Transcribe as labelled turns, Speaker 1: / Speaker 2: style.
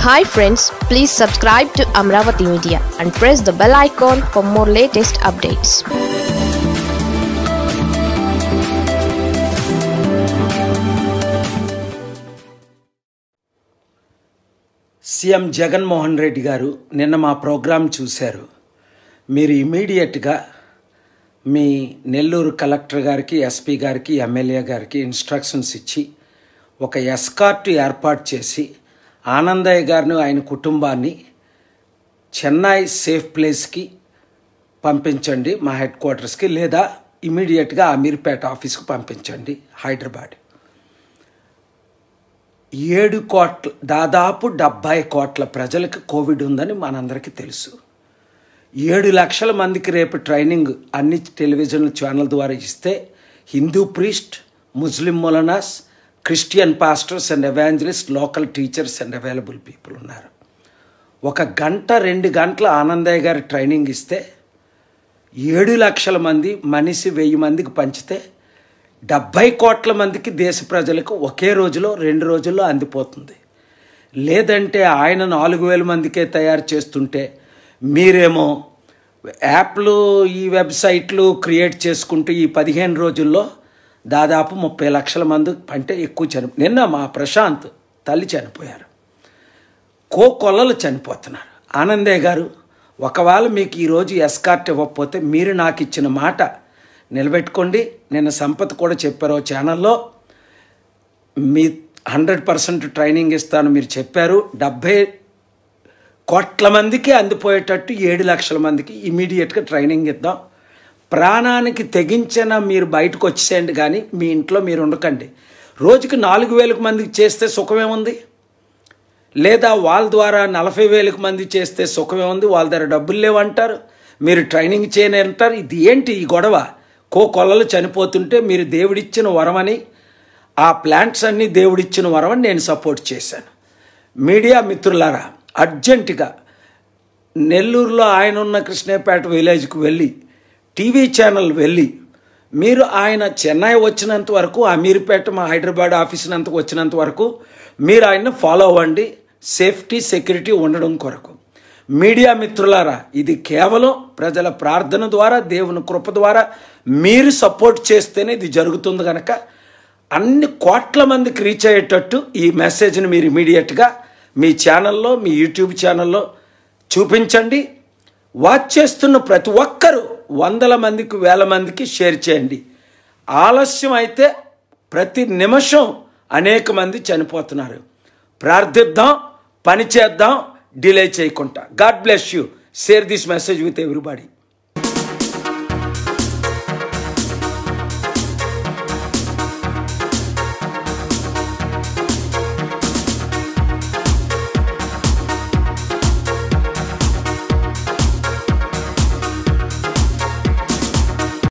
Speaker 1: hi friends please subscribe to Amaravati media and press the bell icon for more latest updates
Speaker 2: CM Jaganmohan Reddy garu నిన్న మా programme చూశారు మీరు ఇమీడియట్గా మీ నెల్లూరు కలెక్టర్ గారికి ఎస్పీ గారికి ఎమ్మెల్యే గారికి ఇన్స్ట్రక్షన్స్ ఇచ్చి ఒక ఎస్కార్ట్ ఏర్పాటు చేసి ఆనందయ్య గారిని ఆయన కుటుంబాన్ని చెన్నై సేఫ్ ప్లేస్కి పంపించండి మా హెడ్ క్వార్టర్స్కి లేదా ఇమీడియట్గా అమీర్పేట ఆఫీస్కి పంపించండి హైదరాబాద్ ఏడు కోట్ల దాదాపు డెబ్భై కోట్ల ప్రజలకు కోవిడ్ ఉందని మనందరికీ తెలుసు ఏడు లక్షల మందికి రేపు ట్రైనింగ్ అన్ని టెలివిజన్ ఛానల్ ద్వారా ఇస్తే Hindu priest Muslim maulanas Christian pastors and evangelist local teachers and available people ఉన్నారు ఒక గంట రెండు గంటల ఆనందయ్య గారి ట్రైనింగ్ ఇస్తే ఏడు లక్షల మంది మనిషి వెయ్యి మందికి పంచితే డెబ్భై కోట్ల మందికి దేశ ప్రజలకు ఒకే రోజులో రెండు రోజుల్లో అందిపోతుంది లేదంటే ఆయన నాలుగు వేల మందికే తయారు చేస్తుంటే మీరేమో యాప్లు ఈ వెబ్సైట్లు క్రియేట్ చేసుకుంటూ ఈ పదిహేను రోజుల్లో దాదాపు ముప్పై లక్షల మంది అంటే ఎక్కువ చని నిన్న మా ప్రశాంత్ తల్లి చనిపోయారు కో కొల్లలు చనిపోతున్నారు ఆనందయ్య గారు ఒకవేళ మీకు ఈరోజు ఎస్కార్ట్ ఇవ్వకపోతే మీరు నాకు ఇచ్చిన మాట నిలబెట్టుకోండి నిన్న సంపత్ కూడా చెప్పారు ఓ ఛానల్లో మీ హండ్రెడ్ పర్సెంట్ ట్రైనింగ్ ఇస్తాను మీరు చెప్పారు డెబ్భై కోట్ల మందికి అందిపోయేటట్టు ఏడు లక్షల మందికి ఇమీడియట్గా ట్రైనింగ్ ఇద్దాం ప్రాణానికి తెగించిన మీరు బయటకు వచ్చేసేయండి కానీ మీ ఇంట్లో మీరు ఉండకండి రోజుకి నాలుగు వేలకు మందికి చేస్తే సుఖమేముంది లేదా వాళ్ళ ద్వారా నలభై వేలకు మంది చేస్తే సుఖమే ఉంది వాళ్ళ దగ్గర డబ్బులు లేవంటారు మీరు ట్రైనింగ్ చేయని అంటారు ఇది ఏంటి ఈ గొడవ కో కొల్లలు చనిపోతుంటే మీరు దేవుడిచ్చిన వరమని ఆ ప్లాంట్స్ అన్నీ దేవుడిచ్చిన వరమని నేను సపోర్ట్ చేశాను మీడియా మిత్రులారా అర్జెంటుగా నెల్లూరులో ఆయన ఉన్న కృష్ణేపేట విలేజ్కి వెళ్ళి టీవీ ఛానల్ వెళ్ళి మీరు ఆయన చెన్నై వచ్చినంత వరకు అమీర్పేట మా హైదరాబాద్ ఆఫీస్నంత వచ్చినంత వరకు మీరు ఆయన్ని ఫాలో అవ్వండి సేఫ్టీ సెక్యూరిటీ ఉండడం కొరకు మీడియా మిత్రులారా ఇది కేవలం ప్రజల ప్రార్థన ద్వారా దేవుని కృప ద్వారా మీరు సపోర్ట్ చేస్తేనే ఇది జరుగుతుంది కనుక అన్ని కోట్ల మందికి రీచ్ అయ్యేటట్టు ఈ మెసేజ్ని మీరు ఇమీడియట్గా మీ ఛానల్లో మీ యూట్యూబ్ ఛానల్లో చూపించండి వాచ్ చేస్తున్న ప్రతి ఒక్కరూ వందల మందికి వేల మందికి షేర్ చేయండి ఆలస్యం అయితే ప్రతి నిమిషం అనేక మంది చనిపోతున్నారు ప్రార్థిద్దాం పని చేద్దాం డిలే చేయకుండా God bless you share this message with everybody